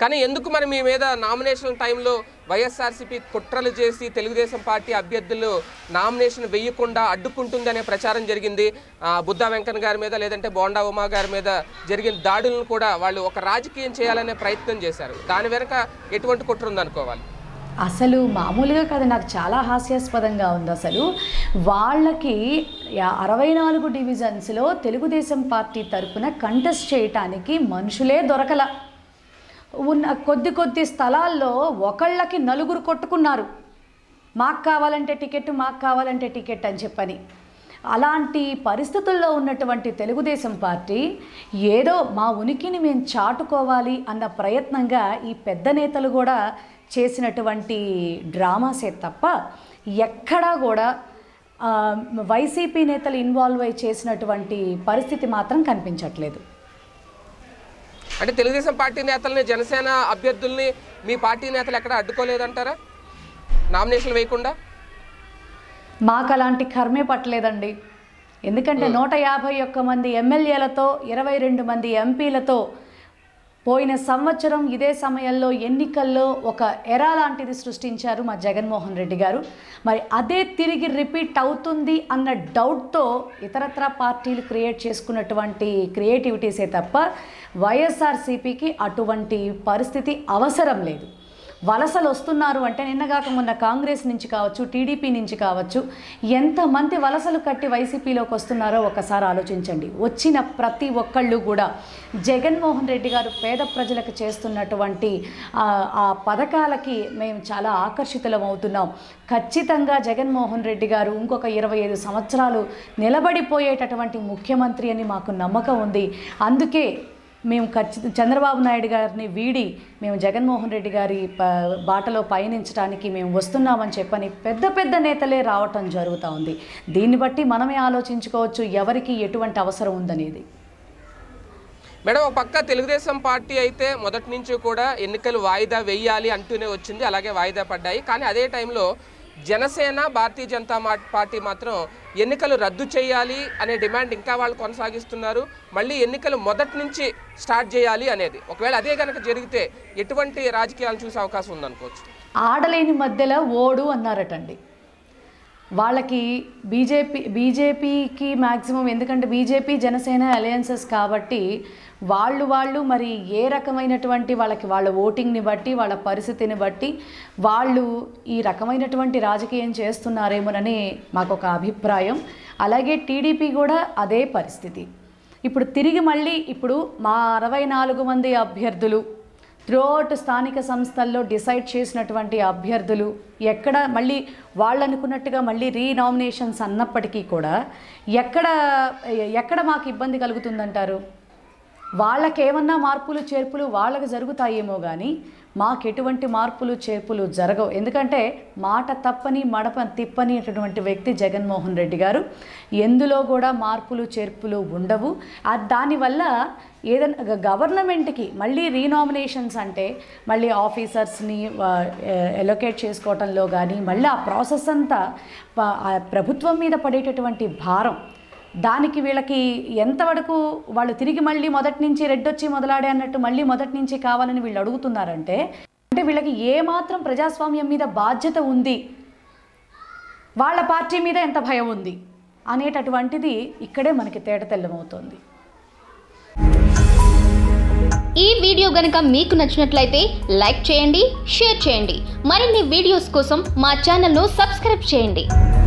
కానీ ఎందుకు మరి మీ మీద నామినేషన్ టైంలో వైఎస్ఆర్సీపీ కుట్రలు చేసి తెలుగుదేశం పార్టీ అభ్యర్థులు నామినేషన్ వేయకుండా అడ్డుకుంటుందనే ప్రచారం జరిగింది ఆ, బుద్ధా వెంకన్న గారి మీద లేదంటే బోండా ఉమా గారి మీద జరిగిన దాడులను కూడా వాళ్ళు ఒక రాజకీయం చేయాలనే ప్రయత్నం చేశారు దాని వెనక ఎటువంటి కుట్ర ఉందనుకోవాలి అసలు మామూలుగా కదా నాకు చాలా హాస్యాస్పదంగా ఉంది అసలు వాళ్ళకి యా- అరవై నాలుగు డివిజన్స్లో తెలుగుదేశం పార్టీ తరపున కంటెస్ట్ చేయటానికి మనుషులే దొరకల ఉన్న కొద్ది కొద్ది స్థలాల్లో ఒకళ్ళకి నలుగురు కొట్టుకున్నారు మాకు కావాలంటే టికెట్ మాకు కావాలంటే టికెట్ అని చెప్పని అలాంటి పరిస్థితుల్లో ఉన్నటువంటి తెలుగుదేశం పార్టీ ఏదో మా ఉనికిని మేము చాటుకోవాలి అన్న ప్రయత్నంగా ఈ పెద్ద నేతలు కూడా చేసినటువంటి డ్రామాసే తప్ప ఎక్కడా కూడా ఆ, వైసీపీ నేతలు ఇన్వాల్వ్ అయి చేసినటువంటి పరిస్థితి మాత్రం కనిపించట్లేదు అంటే తెలుగుదేశం పార్టీ నేతల్ని జనసేన అభ్యర్థుల్ని మీ పార్టీ నేతలు ఎక్కడ అడ్డుకోలేదంటారా నామినేషన్ వేయకుండా మాకు అలాంటి కర్మే పట్టలేదండి ఎందుకంటే నూట యాభై ఒక్క మంది ఎమ్మెల్యేలతో ఇరవై రెండు మంది ఎంపీలతో పోయిన సంవత్సరం ఇదే సమయంలో ఎన్నికల్లో ఒక ఎరా లాంటిది సృష్టించారు మా జగన్మోహన్ రెడ్డి గారు మరి అదే తిరిగి రిపీట్ అవుతుంది అన్న డౌట్తో ఇతరత్ర పార్టీలు క్రియేట్ చేసుకున్నటువంటి క్రియేటివిటీసే తప్ప వైఎస్ఆర్సీపీకి అటువంటి పరిస్థితి అవసరం లేదు వలసలు వస్తున్నారు అంటే నిన్నగాక మొన్న కాంగ్రెస్ నుంచి కావచ్చు టీడీపీ నుంచి కావచ్చు ఎంతమంది వలసలు కట్టి వైసీపీలోకి వస్తున్నారో ఒకసారి ఆలోచించండి వచ్చిన ప్రతి ఒక్కళ్ళు కూడా జగన్మోహన్ రెడ్డి గారు పేద ప్రజలకు చేస్తున్నటువంటి ఆ, ఆ పథకాలకి మేము చాలా ఆకర్షితులం అవుతున్నాం ఖచ్చితంగా జగన్మోహన్ రెడ్డి గారు ఇంకొక ఇరవై ఐదు సంవత్సరాలు నిలబడిపోయేటటువంటి ముఖ్యమంత్రి అని మాకు నమ్మకం ఉంది అందుకే మేము ఖచ్చిత చంద్రబాబు నాయుడు గారిని వీడి మేము జగన్మోహన్ రెడ్డి గారి ప బాటలో పయనించడానికి మేము వస్తున్నామని చెప్పని పెద్ద పెద్ద నేతలే రావటం జరుగుతూ ఉంది దీన్ని బట్టి మనమే ఆలోచించుకోవచ్చు ఎవరికి ఎటువంటి అవసరం ఉందనేది మేడం ఒక పక్క తెలుగుదేశం పార్టీ అయితే మొదటి నుంచి కూడా ఎన్నికలు వాయిదా వేయాలి అంటూనే వచ్చింది అలాగే వాయిదా పడ్డాయి కానీ అదే టైంలో జనసేన భారతీయ జనతా మా- పార్టీ మాత్రం ఎన్నికలు రద్దు చేయాలి అనే డిమాండ్ ఇంకా వాళ్ళు కొనసాగిస్తున్నారు మళ్ళీ ఎన్నికలు మొదటి నుంచి స్టార్ట్ చేయాలి అనేది ఒకవేళ అదే కనుక జరిగితే ఎటువంటి రాజకీయాలు చూసే అవకాశం ఉందనుకోవచ్చు ఆడలేని మధ్యలో ఓడు అన్నారటండి వాళ్ళకి బీజేపీ బీజేపీకి మ్యాక్సిమం ఎందుకంటే బీజేపీ జనసేన అలయన్సెస్ కాబట్టి వాళ్ళు వాళ్ళు మరి ఏ రకమైనటువంటి వాళ్ళకి వాళ్ళ ఓటింగ్ని బట్టి వాళ్ళ పరిస్థితిని బట్టి వాళ్ళు ఈ రకమైనటువంటి రాజకీయం చేస్తున్నారేమోనని మాకు ఒక అభిప్రాయం అలాగే టీడీపీ కూడా అదే పరిస్థితి ఇప్పుడు తిరిగి మళ్ళీ ఇప్పుడు మా అరవై నాలుగు మంది అభ్యర్థులు త్రూఅవుట్ స్థానిక సంస్థల్లో డిసైడ్ చేసినటువంటి అభ్యర్థులు ఎక్కడ మళ్ళీ వాళ్ళు అనుకున్నట్టుగా మళ్ళీ రీనామినేషన్స్ అన్నప్పటికీ కూడా ఎక్కడ ఎక్కడ మాకు ఇబ్బంది కలుగుతుందంటారు వాళ్ళకేమన్నా మార్పులు చేర్పులు వాళ్ళకి జరుగుతాయేమో కానీ మాకు ఎటువంటి మార్పులు చేర్పులు జరగవు ఎందుకంటే మాట తప్పని మడప తిప్పని అటువంటి వ్యక్తి జగన్మోహన్ రెడ్డి గారు ఎందులో కూడా మార్పులు చేర్పులు ఉండవు ఆ దానివల్ల ఏదైనా గవర్నమెంట్కి మళ్ళీ రీనామినేషన్స్ అంటే మళ్ళీ ఆఫీసర్స్ని ఎలొకేట్ చేసుకోవటంలో కానీ మళ్ళీ ఆ ప్రాసెస్ అంతా ప- ఆ ప్రభుత్వం మీద పడేటటువంటి భారం దానికి వీళ్ళకి ఎంతవరకు వాళ్ళు తిరిగి మళ్ళీ మొదటి నుంచి రెడ్డొచ్చి మొదలాడే అన్నట్టు మళ్ళీ మొదటి నుంచి కావాలని వీళ్ళు అడుగుతున్నారంటే అంటే వీళ్ళకి ఏమాత్రం ప్రజాస్వామ్యం మీద బాధ్యత ఉంది వాళ్ళ పార్టీ మీద ఎంత భయం ఉంది అనేటటువంటిది ఇక్కడే మనకి తేటతెల్లమవుతోంది ఈ వీడియో గనుక మీకు నచ్చినట్లయితే లైక్ చేయండి షేర్ చేయండి మరిన్ని వీడియోస్ కోసం మా ఛానల్ను సబ్స్క్రైబ్ చేయండి